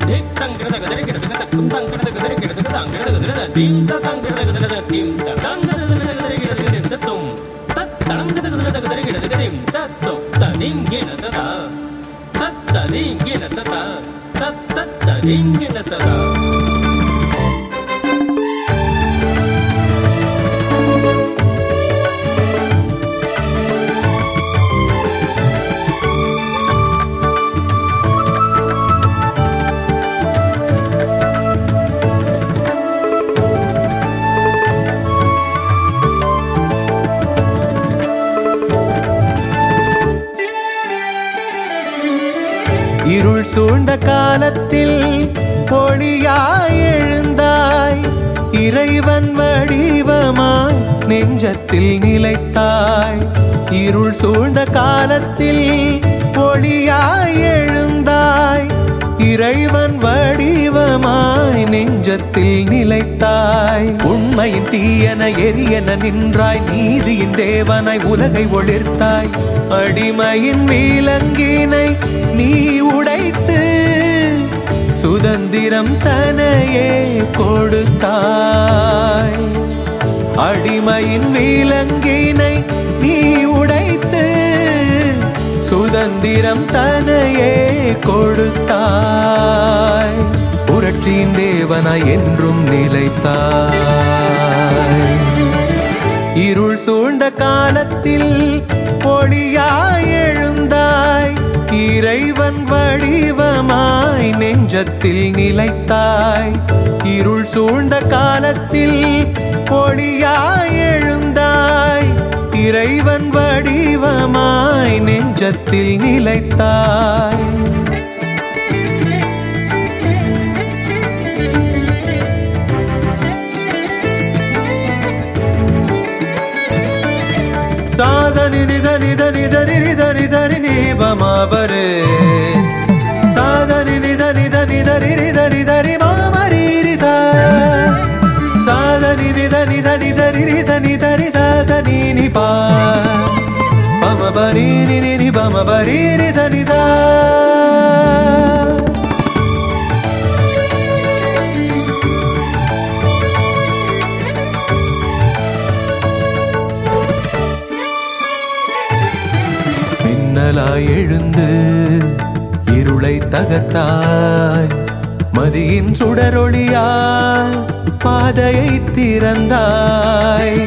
இருள் சூழ்ந்த காலத்தில் ஒளியாய் எழுந்தாய் இறைவன் வடிவமாய் நெஞ்சத்தில் நிலைத்தாய் இருள் சூழ்ந்த காலத்தில் ஒளியாய் எழுந்தாய் இறைவன் வடிவமாய் நெஞ்சத்தில் நிலைத்தாய் உண்மையின் தீயன எரியன நின்றாய் நீதியின் தேவனாய் உலகை ஒளிர்த்தாய் அடிமையின் விலங்கினை நீ உடைத்து சுதந்திரம் தனையே கொடுத்தாய் அடிமையின் விலங்கினை நீ உடைத்து சுதந்திரம் தனையே கொடுத்தாய் புரட்சியின் தேவனாய் என்றும் நிலைத்தாய் இருள் சூழ்ந்த காலத்தில் ஒளியாய் எழுந்தாய் இறைவன் வடிவமாய் நெஞ்சத்தில் நிலைத்தாய் இருள் சூழ்ந்த காலத்தில் ஒளியாய் எழுந்தாய் இறைவன் வடிவமாய் நெஞ்சத்தில் நிலைத்தாய் சாதனி நித நித நித நித நித நீபமாவரு சாதனி நித நித நித நித நித மாமரீரித சாதனி நித நித நித நித நித நித நீ பா பம பரி நி நி பம பரி நித நித மின்னலாய் எழுந்து இருளை தகர்த்தாய் மதியின் சுடரொளியால் பாதையை திறந்தாய்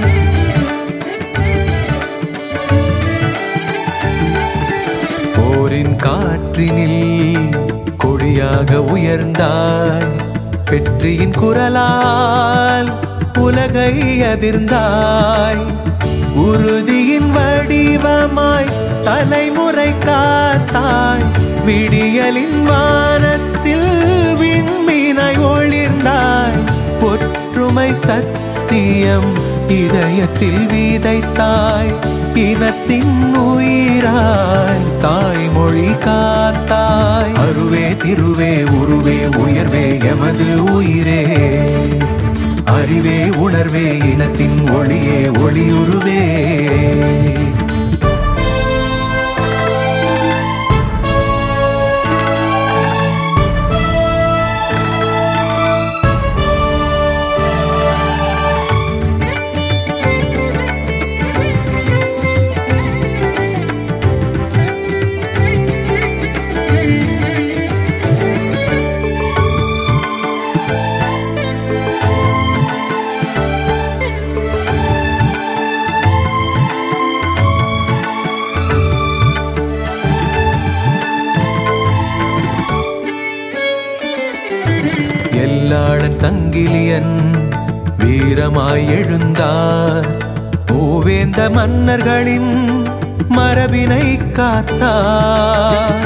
போரின் காற்றினில் கொடியாக உயர்ந்தாய் வெற்றியின் குரலால் உலகை அதிர்ந்தாய் உறுதியின் வடிவமாய் தலைமுறை காத்தாய் விடியலின் வானத்தில் விண்மீனாய் ஒளிர்ந்தாய் ஒற்றுமை சத்தியம் இதயத்தில் விதைத்தாய் இனத்தின் உயிராய் தாய்மொழி காத்தாய் அருவே திருவே உருவே உயர்வே எமது உயிரே அறிவே உணர்வே இனத்தின் ஒளியே ஒளியுருவே எல்லாளன் சங்கிலியன் வீரமாய் எழுந்தார் மூவேந்த மன்னர்களின் மரபினை காத்தார்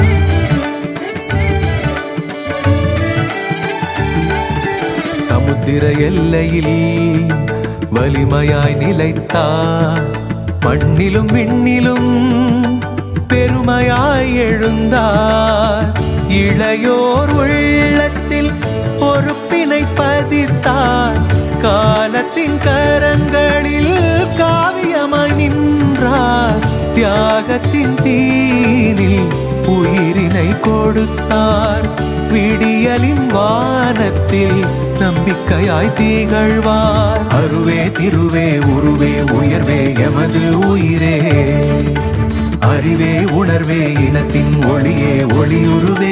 சமுத்திர எல்லையில் வலிமையாய் நிலைத்தார் மண்ணிலும் விண்ணிலும் பெருமையாய் எழுந்தார் இளையோர் உள்ளத்தில் பொறுப்பினை பதித்தார் காலத்தின் கரங்களில் காவியமாய் நின்றார் தியாகத்தின் தீனில் உயிரினை கொடுத்தார் விடிய விடியலின் வானத்தில் நம்பிக்கையாய் திகழ்வார் அருவே திருவே உருவே உயர்வே எமது உயிரே அறிவே உணர்வே இனத்தின் ஒளியே ஒளியுருவே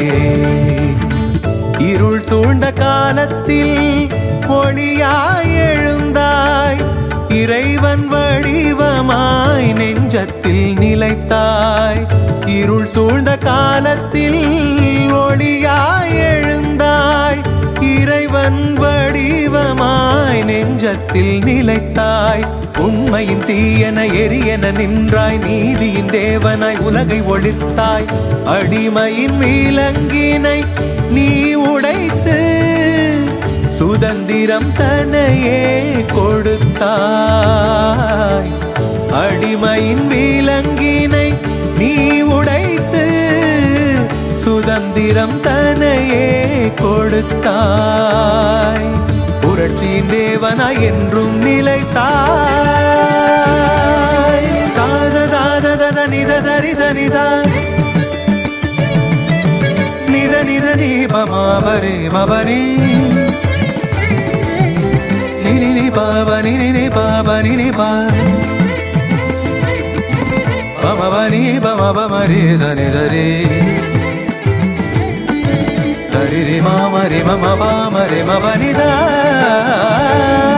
இருள் சூழ்ந்த காலத்தில் ஒளியாய் எழுந்தாய் இறைவன் வடிவமாய் நெஞ்சத்தில் நிலைத்தாய் இருள் சூழ்ந்த காலத்தில் ஒளியாய் எழுந்தாய் இறைவன் வடிவமாய் நெஞ்சத்தில் நிலைத்தாய் உண்மையின் தீயன எரியன நின்றாய் நீதியின் தேவனாய் உலகை ஒழித்தாய் அடிமையின் விலங்கினை நீ உடைத்து சுதந்திரம் தன்னையே கொடுத்தாய் அடிமையின் விலங்கினை நீ உடைத்து சுதந்திரம் தன்னையே கொடுத்தாய் புரட்சியின் தேவனாய் என்றும் நிலைத்தாய் சாத சாத தத நித சரி சரிதா நித நித நீ பமாபரி மபரி நினி நி பாப நினி நி பாப நினி பா பமபனி பமபமரி சரி சரி சரி ரி மாம ரி மம பாம ரி மப நிதா